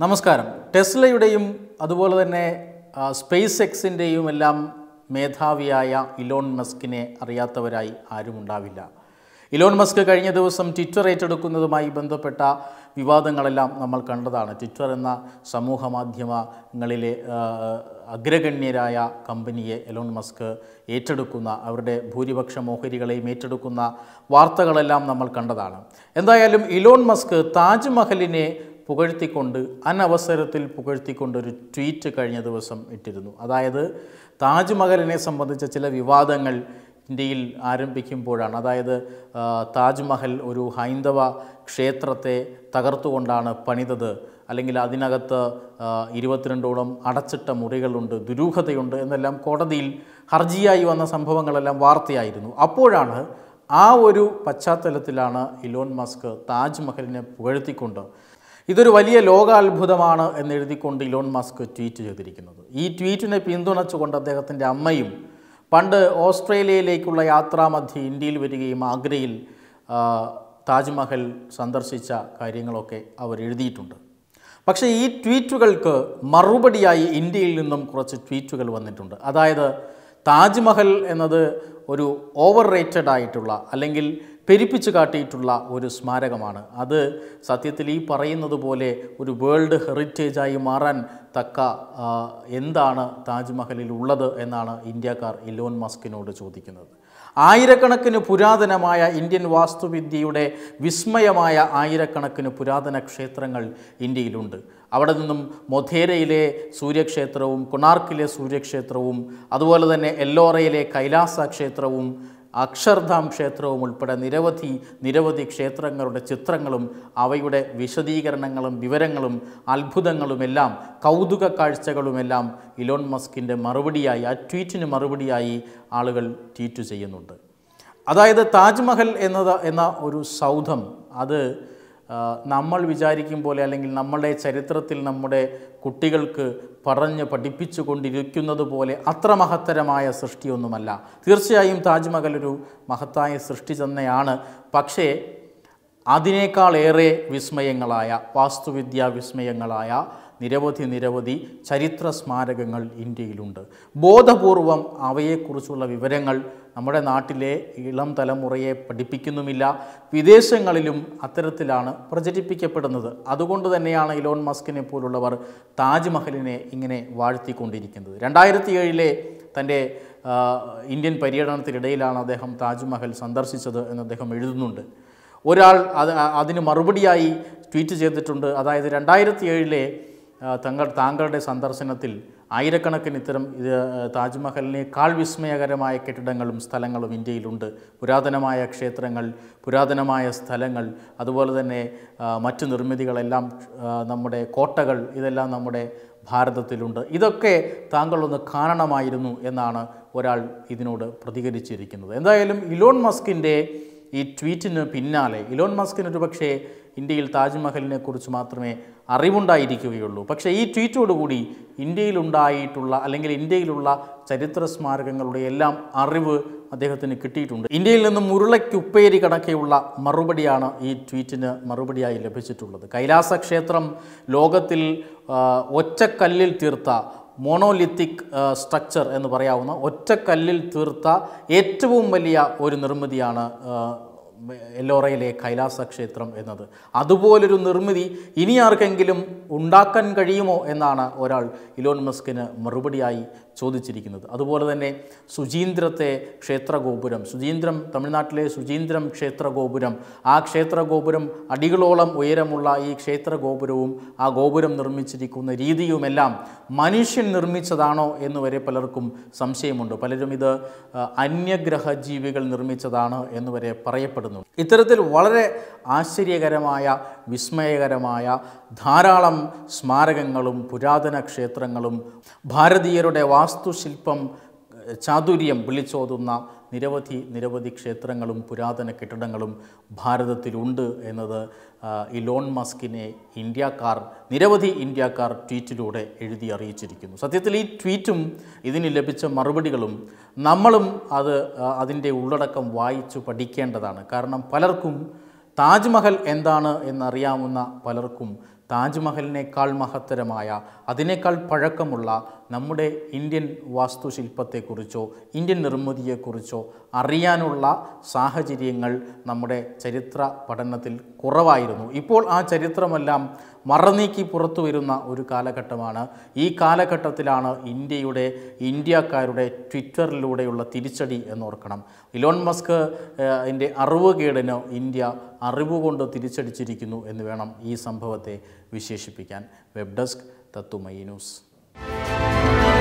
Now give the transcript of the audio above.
നമസ്കാരം ടെസ്ലയുടെയും അതുപോലെ തന്നെ ആ, സ്പേസ് എക്സിൻ്റെയും എല്ലാം മേധാവിയായ ഇലോൺ മസ്കിനെ അറിയാത്തവരായി ആരും ഉണ്ടാവില്ല ഇലോൺ മസ്ക് കഴിഞ്ഞ ദിവസം ട്വിറ്റർ ഏറ്റെടുക്കുന്നതുമായി ബന്ധപ്പെട്ട വിവാദങ്ങളെല്ലാം നമ്മൾ കണ്ടതാണ് ട്വിറ്റർ എന്ന സമൂഹ മാധ്യമങ്ങളിലെ ആ, അഗ്രഗണ്യരായ കമ്പനിയെ എലോൺ മസ്ക് ഏറ്റെടുക്കുന്ന അവരുടെ ഭൂരിപക്ഷ ഓഹരികളെയും ഏറ്റെടുക്കുന്ന വാർത്തകളെല്ലാം നമ്മൾ കണ്ടതാണ് എന്തായാലും ഇലോൺ മസ്ക് താജ്മഹലിനെ പുകഴ്ത്തിക്കൊണ്ട് അനവസരത്തിൽ പുകഴ്ത്തിക്കൊണ്ട് ഒരു ട്വീറ്റ് കഴിഞ്ഞ ദിവസം ഇട്ടിരുന്നു അതായത് താജ്മഹലിനെ സംബന്ധിച്ച ചില വിവാദങ്ങൾ ഇന്ത്യയിൽ ആരംഭിക്കുമ്പോഴാണ് അതായത് ആ, താജ്മഹൽ ഒരു ഹൈന്ദവ ക്ഷേത്രത്തെ തകർത്തുകൊണ്ടാണ് പണിതത് അല്ലെങ്കിൽ അതിനകത്ത് ആ, ഇരുപത്തിരണ്ടോളം അടച്ചിട്ട മുറികളുണ്ട് ദുരൂഹതയുണ്ട് എന്നെല്ലാം കോടതിയിൽ ഹർജിയായി വന്ന സംഭവങ്ങളെല്ലാം വാർത്തയായിരുന്നു അപ്പോഴാണ് ആ ഒരു പശ്ചാത്തലത്തിലാണ് ഇലോൺ മസ്ക് താജ്മഹലിനെ പുകഴ്ത്തിക്കൊണ്ട് ഇതൊരു വലിയ ലോകാത്ഭുതമാണ് എന്നെഴുതിക്കൊണ്ട് ഇലോൺ മസ്ക് ട്വീറ്റ് ചെയ്തിരിക്കുന്നത് ഈ ട്വീറ്റിനെ പിന്തുണച്ചുകൊണ്ട് അദ്ദേഹത്തിൻ്റെ അമ്മയും പണ്ട് ഓസ്ട്രേലിയയിലേക്കുള്ള യാത്രാമധ്യേ ഇന്ത്യയിൽ വരികയും ആഗ്രയിൽ ആ, താജ്മഹൽ സന്ദർശിച്ച കാര്യങ്ങളൊക്കെ അവർ എഴുതിയിട്ടുണ്ട് പക്ഷേ ഈ ട്വീറ്റുകൾക്ക് മറുപടിയായി ഇന്ത്യയിൽ നിന്നും കുറച്ച് ട്വീറ്റുകൾ വന്നിട്ടുണ്ട് അതായത് താജ്മഹൽ എന്നത് ഒരു ഓവർ റേറ്റഡ് ആയിട്ടുള്ള അല്ലെങ്കിൽ പെരിപ്പിച്ചു കാട്ടിയിട്ടുള്ള ഒരു സ്മാരകമാണ് അത് സത്യത്തിൽ ഈ പറയുന്നത് പോലെ ഒരു വേൾഡ് ഹെറിറ്റേജായി മാറാൻ തക്ക ആ, എന്താണ് താജ്മഹലിൽ ഉള്ളത് എന്നാണ് ഇന്ത്യക്കാർ ഇലോൺ മസ്കിനോട് ചോദിക്കുന്നത് ആയിരക്കണക്കിന് പുരാതനമായ ഇന്ത്യൻ വാസ്തുവിദ്യയുടെ വിസ്മയമായ ആയിരക്കണക്കിന് പുരാതന ക്ഷേത്രങ്ങൾ ഇന്ത്യയിലുണ്ട് അവിടെ നിന്നും മൊധേരയിലെ സൂര്യക്ഷേത്രവും കൊണാർക്കിലെ സൂര്യക്ഷേത്രവും അതുപോലെ തന്നെ എല്ലോറയിലെ കൈലാസ ക്ഷേത്രവും അക്ഷർധാം ക്ഷേത്രവും ഉൾപ്പെടെ നിരവധി നിരവധി ക്ഷേത്രങ്ങളുടെ ചിത്രങ്ങളും അവയുടെ വിശദീകരണങ്ങളും വിവരങ്ങളും അത്ഭുതങ്ങളുമെല്ലാം കൗതുക കാഴ്ചകളുമെല്ലാം ഇലോൺ മസ്കിൻ്റെ മറുപടിയായി ആ ട്വീറ്റിന് മറുപടിയായി ആളുകൾ ട്വീറ്റ് ചെയ്യുന്നുണ്ട് അതായത് താജ്മഹൽ എന്നത് എന്ന ഒരു സൗധം അത് ആ, നമ്മൾ വിചാരിക്കും പോലെ അല്ലെങ്കിൽ നമ്മളുടെ ചരിത്രത്തിൽ നമ്മുടെ കുട്ടികൾക്ക് പറഞ്ഞ് പഠിപ്പിച്ചു കൊണ്ടിരിക്കുന്നത് പോലെ അത്ര മഹത്തരമായ സൃഷ്ടിയൊന്നുമല്ല തീർച്ചയായും താജ്മഹൽ ഒരു മഹത്തായ സൃഷ്ടി തന്നെയാണ് പക്ഷേ അതിനേക്കാളേറെ വിസ്മയങ്ങളായ വാസ്തുവിദ്യാ വിസ്മയങ്ങളായ നിരവധി നിരവധി ചരിത്ര സ്മാരകങ്ങൾ ഇന്ത്യയിലുണ്ട് ബോധപൂർവം അവയെക്കുറിച്ചുള്ള വിവരങ്ങൾ നമ്മുടെ നാട്ടിലെ ഇളം തലമുറയെ പഠിപ്പിക്കുന്നുമില്ല വിദേശങ്ങളിലും അത്തരത്തിലാണ് പ്രചരിപ്പിക്കപ്പെടുന്നത് അതുകൊണ്ട് തന്നെയാണ് ഇലോൺ മസ്കിനെ പോലുള്ളവർ താജ്മഹലിനെ ഇങ്ങനെ വാഴ്ത്തിക്കൊണ്ടിരിക്കുന്നത് രണ്ടായിരത്തി ഏഴിലെ തൻ്റെ ആ, ഇന്ത്യൻ പര്യടനത്തിനിടയിലാണ് അദ്ദേഹം താജ്മഹൽ സന്ദർശിച്ചത് എന്ന് അദ്ദേഹം എഴുതുന്നുണ്ട് ഒരാൾ അത് അതിന് മറുപടിയായി ട്വീറ്റ് ചെയ്തിട്ടുണ്ട് അതായത് രണ്ടായിരത്തി ഏഴിലെ തങ്ങൾ താങ്കളുടെ സന്ദർശനത്തിൽ ആയിരക്കണക്കിന് ഇത്തരം ഇത് താജ്മഹലിനേക്കാൾ വിസ്മയകരമായ കെട്ടിടങ്ങളും സ്ഥലങ്ങളും ഇന്ത്യയിലുണ്ട് പുരാതനമായ ക്ഷേത്രങ്ങൾ പുരാതനമായ സ്ഥലങ്ങൾ അതുപോലെ തന്നെ ആ, മറ്റു നിർമ്മിതികളെല്ലാം ആ, നമ്മുടെ കോട്ടകൾ ഇതെല്ലാം നമ്മുടെ ഭാരതത്തിലുണ്ട് ഇതൊക്കെ താങ്കളൊന്ന് കാണണമായിരുന്നു എന്നാണ് ഒരാൾ ഇതിനോട് പ്രതികരിച്ചിരിക്കുന്നത് എന്തായാലും ഇലോൺ മസ്കിൻ്റെ ഈ ട്വീറ്റിന് പിന്നാലെ ഇലോൺ മസ്കിന് ഒരു പക്ഷേ ഇന്ത്യയിൽ താജ്മഹലിനെ കുറിച്ച് മാത്രമേ അറിവുണ്ടായിരിക്കുകയുള്ളൂ പക്ഷേ ഈ ട്വീറ്റോടുകൂടി ഇന്ത്യയിലുണ്ടായിട്ടുള്ള അല്ലെങ്കിൽ ഇന്ത്യയിലുള്ള ചരിത്ര സ്മാരകങ്ങളുടെ എല്ലാം അറിവ് അദ്ദേഹത്തിന് കിട്ടിയിട്ടുണ്ട് ഇന്ത്യയിൽ നിന്നും ഉരുളയ്ക്കുപ്പേരി കണക്കെയുള്ള മറുപടിയാണ് ഈ ട്വീറ്റിന് മറുപടിയായി ലഭിച്ചിട്ടുള്ളത് കൈലാസ ക്ഷേത്രം ലോകത്തിൽ ആ, ഒറ്റക്കല്ലിൽ തീർത്ത മോണോലിത്തിക് സ്ട്രക്ചർ എന്ന് പറയാവുന്ന ഒറ്റക്കല്ലിൽ തീർത്ത ഏറ്റവും വലിയ ഒരു നിർമ്മിതിയാണ് ആ, എല്ലോറയിലെ കൈലാസ ക്ഷേത്രം എന്നത് അതുപോലൊരു നിർമ്മിതി ഇനി ആർക്കെങ്കിലും ഉണ്ടാക്കാൻ കഴിയുമോ എന്നാണ് ഒരാൾ ഇലോൺ മസ്കിന് മറുപടിയായി ചോദിച്ചിരിക്കുന്നത് അതുപോലെ തന്നെ സുചീന്ദ്രത്തെ ക്ഷേത്ര ഗോപുരം സുചീന്ദ്രം തമിഴ്നാട്ടിലെ സുചീന്ദ്രം ക്ഷേത്ര ഗോപുരം ആ ക്ഷേത്ര ഗോപുരം അടികളോളം ഉയരമുള്ള ഈ ക്ഷേത്ര ഗോപുരവും ആ ഗോപുരം നിർമ്മിച്ചിരിക്കുന്ന രീതിയുമെല്ലാം മനുഷ്യൻ നിർമ്മിച്ചതാണോ എന്ന് വരെ പലർക്കും സംശയമുണ്ട് പലരും ഇത് ആ, അന്യഗ്രഹ ജീവികൾ നിർമ്മിച്ചതാണ് എന്ന് വരെ പറയപ്പെടുന്നു ഇത്തരത്തിൽ വളരെ ആശ്ചര്യകരമായ വിസ്മയകരമായ ധാരാളം സ്മാരകങ്ങളും പുരാതന ക്ഷേത്രങ്ങളും ഭാരതീയരുടെ വാസ്തുശില്പം ഏഹ്, ചാതുര്യം വിളിച്ചോതുന്ന നിരവധി നിരവധി ക്ഷേത്രങ്ങളും പുരാതന കെട്ടിടങ്ങളും ഭാരതത്തിലുണ്ട് എന്നത് ആ, ഇലോൺ മസ്കിനെ ഇന്ത്യക്കാർ നിരവധി ഇന്ത്യക്കാർ ട്വീറ്റിലൂടെ എഴുതി അറിയിച്ചിരിക്കുന്നു സത്യത്തിൽ ഈ ട്വീറ്റും ഇതിന് ലഭിച്ച മറുപടികളും നമ്മളും അത് ആ, അതിൻ്റെ ഉള്ളടക്കം വായിച്ചു പഠിക്കേണ്ടതാണ് കാരണം പലർക്കും താജ്മഹൽ എന്താണ് എന്നറിയാവുന്ന പലർക്കും താജ്മഹലിനേക്കാൾ മഹത്തരമായ അതിനേക്കാൾ പഴക്കമുള്ള നമ്മുടെ ഇന്ത്യൻ വാസ്തുശില്പത്തെക്കുറിച്ചോ ഇന്ത്യൻ നിർമ്മിതിയെക്കുറിച്ചോ അറിയാനുള്ള സാഹചര്യങ്ങൾ നമ്മുടെ ചരിത്ര പഠനത്തിൽ കുറവായിരുന്നു ഇപ്പോൾ ആ ചരിത്രമെല്ലാം മറനീക്കി പുറത്തു വരുന്ന ഒരു കാലഘട്ടമാണ് ഈ കാലഘട്ടത്തിലാണ് ഇന്ത്യയുടെ ഇന്ത്യക്കാരുടെ ട്വിറ്ററിലൂടെയുള്ള തിരിച്ചടി എന്നോർക്കണം ഇലോൺ മസ്ക് എൻ്റെ അറിവുകേടിന് ഇന്ത്യ അറിവ് കൊണ്ട് തിരിച്ചടിച്ചിരിക്കുന്നു എന്ന് വേണം ഈ സംഭവത്തെ വിശേഷിപ്പിക്കാൻ വെബ് ഡെസ്ക് തത്തുമൈ ന്യൂസ്